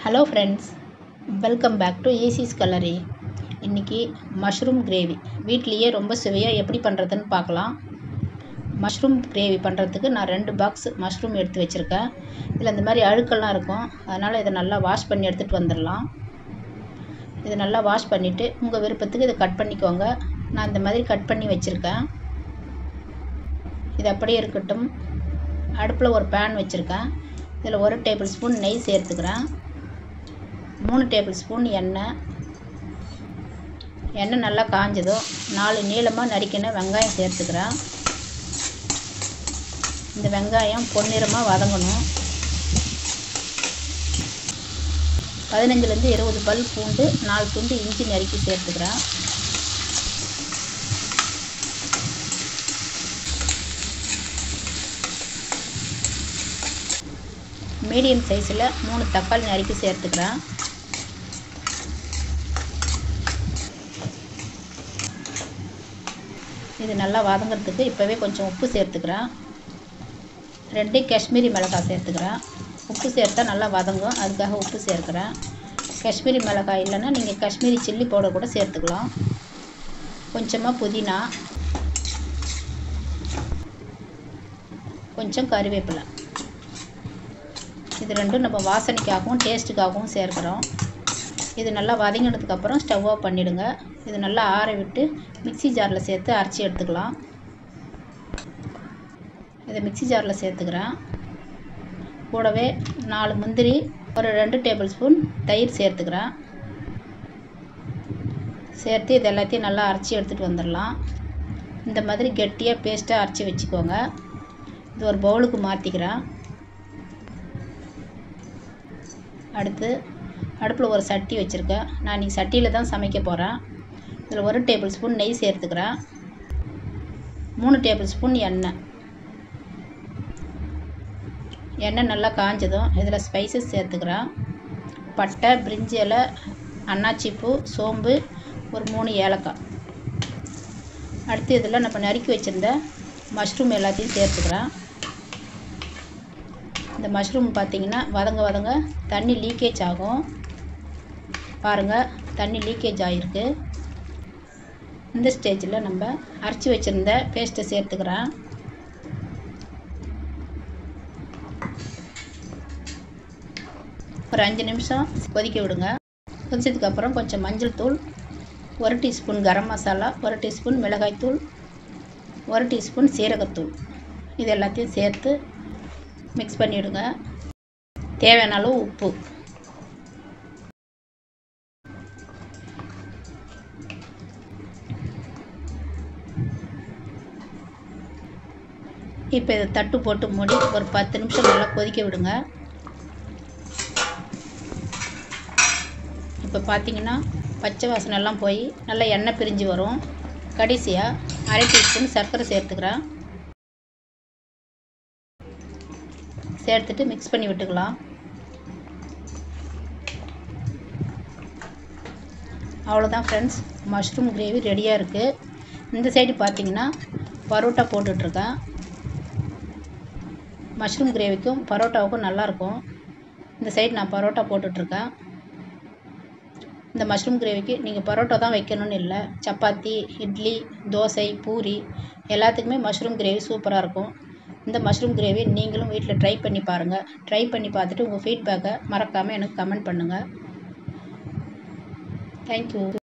hello friends welcome back to ஈசிஸ் கலரி இன்றைக்கி மஷ்ரூம் கிரேவி வீட்லேயே ரொம்ப சுவையாக எப்படி பண்ணுறதுன்னு பார்க்கலாம் மஷ்ரூம் கிரேவி பண்ணுறதுக்கு நான் ரெண்டு பாக்ஸ் மஷ்ரூம் எடுத்து வச்சுருக்கேன் இதில் இந்த மாதிரி அழுக்கெல்லாம் இருக்கும் அதனால் இதை நல்லா வாஷ் பண்ணி எடுத்துகிட்டு வந்துடலாம் இதை நல்லா வாஷ் பண்ணிவிட்டு உங்கள் விருப்பத்துக்கு இதை கட் பண்ணிக்கோங்க நான் இந்த மாதிரி கட் பண்ணி வச்சுருக்கேன் இது அப்படியே இருக்கட்டும் அடுப்பில் ஒரு பேன் வச்சுருக்கேன் இதில் ஒரு டேபிள் ஸ்பூன் நெய் சேர்த்துக்கிறேன் மூணு டேபிள் ஸ்பூன் எண்ணெய் எண்ணெய் நல்லா காஞ்சதும் நாலு நீளமாக நறுக்கின வெங்காயம் சேர்த்துக்கிறேன் இந்த வெங்காயம் பொன்னிறமாக வதங்கணும் பதினஞ்சுலேருந்து இருபது பல் பூண்டு நாலு துண்டு இஞ்சி நறுக்கி சேர்த்துக்கிறேன் மீடியம் சைஸில் மூணு தக்காளி நறுக்கி சேர்த்துக்கிறேன் இது நல்லா வதங்கிறதுக்கு இப்போவே கொஞ்சம் உப்பு சேர்த்துக்கிறேன் ரெண்டு காஷ்மீரி மிளகாய் சேர்த்துக்கிறேன் உப்பு சேர்த்தா நல்லா வதங்கும் அதுக்காக உப்பு சேர்க்குறேன் காஷ்மீரி மிளகாய் இல்லைன்னா நீங்கள் காஷ்மீரி சில்லி பவுடர் கூட சேர்த்துக்கலாம் கொஞ்சமாக புதினா கொஞ்சம் கறிவேப்பிலை இது ரெண்டும் நம்ம வாசனைக்காகவும் டேஸ்ட்டுக்காகவும் சேர்க்குறோம் இது நல்லா வதங்கினதுக்கப்புறம் ஸ்டவ் ஆஃப் பண்ணிவிடுங்க இது நல்லா ஆற விட்டு மிக்சி ஜாரில் சேர்த்து அரைச்சி எடுத்துக்கலாம் இதை மிக்சி ஜாரில் சேர்த்துக்கிறேன் கூடவே நாலு முந்திரி ஒரு ரெண்டு டேபிள் ஸ்பூன் தயிர் சேர்த்துக்கிறேன் சேர்த்து இது எல்லாத்தையும் நல்லா அரைச்சி எடுத்துகிட்டு வந்துடலாம் இந்த மாதிரி கெட்டியாக பேஸ்ட்டாக அரைச்சி வச்சுக்கோங்க இது ஒரு பவுலுக்கு மாற்றிக்கிறேன் அடுத்து அடுப்பில் ஒரு சட்டி வச்சுருக்கேன் நான் இன்றைக்கி சட்டியில் தான் சமைக்க போகிறேன் இதில் ஒரு டேபிள் ஸ்பூன் நெய் சேர்த்துக்கிறேன் மூணு டேபிள் ஸ்பூன் எண்ணெய் எண்ணெய் நல்லா காஞ்சதும் இதில் ஸ்பைசஸ் சேர்த்துக்கிறேன் பட்டை பிரிஞ்சி இலை அன்னாச்சிப்பூ சோம்பு ஒரு மூணு ஏலக்காய் அடுத்து இதில் நம்ம நறுக்கி வச்சுருந்த மஷ்ரூம் எல்லாத்தையும் சேர்த்துக்கிறேன் இந்த மஷ்ரூம் பார்த்திங்கன்னா வதங்க வதங்க தண்ணி லீக்கேஜ் ஆகும் பாருங்கள் தண்ணி லீக்கேஜ் ஆகிருக்கு இந்த ஸ்டேஜில் நம்ம அரைச்சி வச்சுருந்த பேஸ்ட்டை சேர்த்துக்கிறேன் ஒரு அஞ்சு நிமிஷம் கொதிக்க விடுங்க கொதிச்சதுக்கப்புறம் கொஞ்சம் மஞ்சள் தூள் ஒரு டீஸ்பூன் கரம் மசாலா ஒரு டீஸ்பூன் மிளகாய்த்தூள் ஒரு டீஸ்பூன் சீரகத்தூள் இது எல்லாத்தையும் சேர்த்து மிக்ஸ் பண்ணிவிடுங்க தேவையான அளவு உப்பு இப்போ இதை தட்டு போட்டு மூடி ஒரு பத்து நிமிஷம் நல்லா கொதிக்க விடுங்க இப்போ பார்த்தீங்கன்னா பச்சை வாசனைலாம் போய் நல்லா எண்ணெய் பிரிஞ்சு வரும் கடைசியாக அரை டீஸ்பூன் சர்க்கரை சேர்த்துக்கிறேன் சேர்த்துட்டு மிக்ஸ் பண்ணி விட்டுக்கலாம் அவ்வளோதான் ஃப்ரெண்ட்ஸ் மஷ்ரூம் கிரேவி ரெடியாக இருக்குது இந்த சைடு பார்த்தீங்கன்னா பரோட்டா போட்டுட்ருக்கேன் மஷ்ரூம் கிரேவிக்கும் பரோட்டாவுக்கும் நல்லாயிருக்கும் இந்த சைடு நான் பரோட்டா போட்டுட்ருக்கேன் இந்த மஷ்ரூம் கிரேவிக்கு நீங்கள் பரோட்டா தான் வைக்கணும்னு இல்லை சப்பாத்தி இட்லி தோசை பூரி எல்லாத்துக்குமே மஷ்ரூம் கிரேவி சூப்பராக இருக்கும் இந்த மஷ்ரூம் கிரேவி நீங்களும் வீட்டில் ட்ரை பண்ணி பாருங்கள் ட்ரை பண்ணி பார்த்துட்டு உங்கள் ஃபீட்பேக்கை மறக்காமல் எனக்கு கமெண்ட் பண்ணுங்கள் தேங்க்யூ